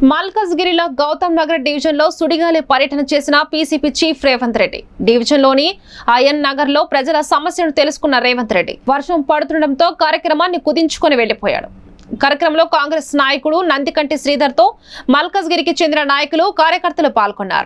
మల్కజ్గిరిలో Gautam Nagar division లో సుడిగాలి పర్యటన చేసిన PCC chief Revanth Reddy division లోని అయన్ నగర్ లో ప్రజల సమస్యను తెలుసుకున్న రేవంత్ రెడ్డి వర్షం పడుతుండటంతో కార్యక్రమాన్ని కుదించుకొని వెళ్లిపోయాడు కార్యక్రమంలో కాంగ్రెస్ నాయకుడు నందికంటి శ్రీధర్ తో మల్కజ్గిరికి చెందిన నాయకులు కార్యకర్తలు పాల్గొన్నారు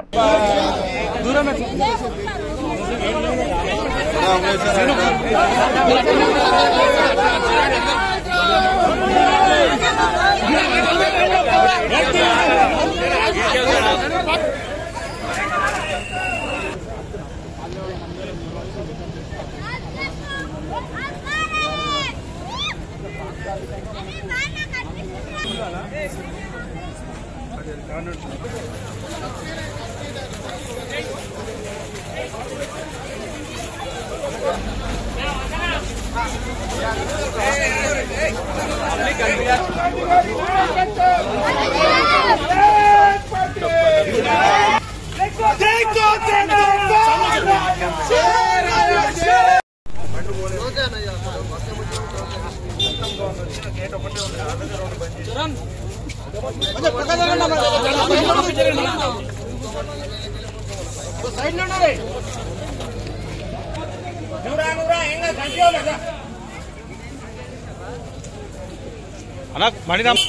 అన్న మణిరామ్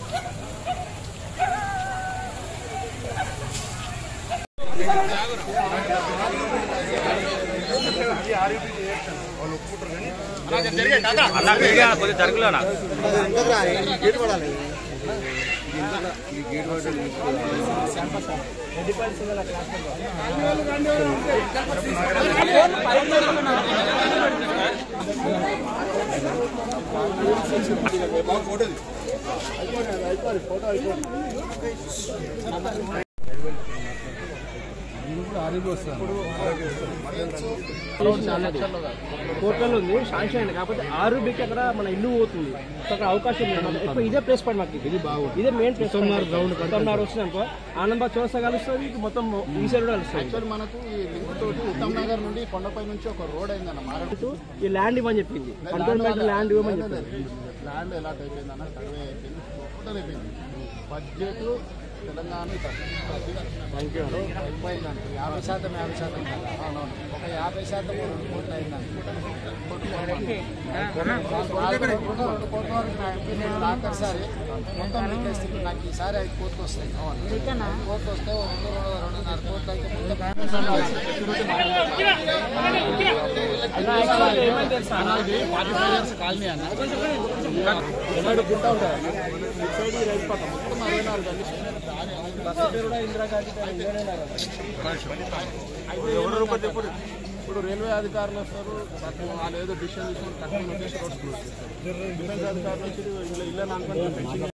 అన్న కొద్దిగా జరుగులేనా పోర్టల్ ఉంది శాంక్షన్ అయింది కాకపోతే ఆరు బిక్ అక్కడ మన ఇల్లు పోతుంది సో అక్కడ అవకాశం లేదు ఎక్కువ ఇదే ప్లేస్ పాయింట్ మాకు ఇది బాగుంది ఇదే మెయిన్ ప్లేస్ గ్రౌండ్ తొమ్మిదిన్నర వస్తుంది అనుకో ఆనందబాద్ చౌరస్తా కలుస్తుంది ఇటు మొత్తం ఈ సైడ్ కూడా కలుస్తుంది యాక్చువల్ మనకు ఈ లింక్ తోటి ఉత్తమ్ నగర్ నుండి కొండపై నుంచి ఒక రోడ్ అయిందన్న మారడు ఇటు ఈ ల్యాండ్ ఇవ్వని చెప్పింది కంటోన్మెంట్ ల్యాండ్ ఇవ్వమని చెప్పింది ల్యాండ్ ఎలా అయిపోయిందన్న సర్వే అయిపోయింది టోటల్ అయిపోయింది బడ్జెట్ తెలంగాణ అయిపోయిందండి యాభై శాతం యాభై శాతం కాదు. అవునవును. ఒక యాభై శాతం రెండు కోట్లు అయిందండి రెండు కోట్ల వరకు నా ఎంపీ నేను ఆఖరిసారి మొత్తం రిక్వెస్ట్ నాకు ఈసారి ఐదు కోట్లు వస్తాయి ఐదు కోట్లు వస్తే ఒక రెండు రెండు రెండున్నర కోట్లు అయితే మొత్తం కాలనీ అన్న ఎన్నడు గుంట ఉంటుంది ఇటు సైడ్ ఈ రైతు పక్కన మొత్తం అరవై నాలుగు గంటలు బస్ పేరు కూడా ఇందిరాగాంధీ పేరు ఇండియానే ఉన్నారు. ఇప్పుడు రైల్వే అధికారులు వస్తారు పాపం వాళ్ళు ఏదో డిసిషన్ తీసుకొని కట్టమని నోటీస్ రోడ్స్ క్లోజ్ చేస్తారు డిఫెన్స్ అధికారులు వచ్చి ఇల్లు ఇల్లు అనుకుంటే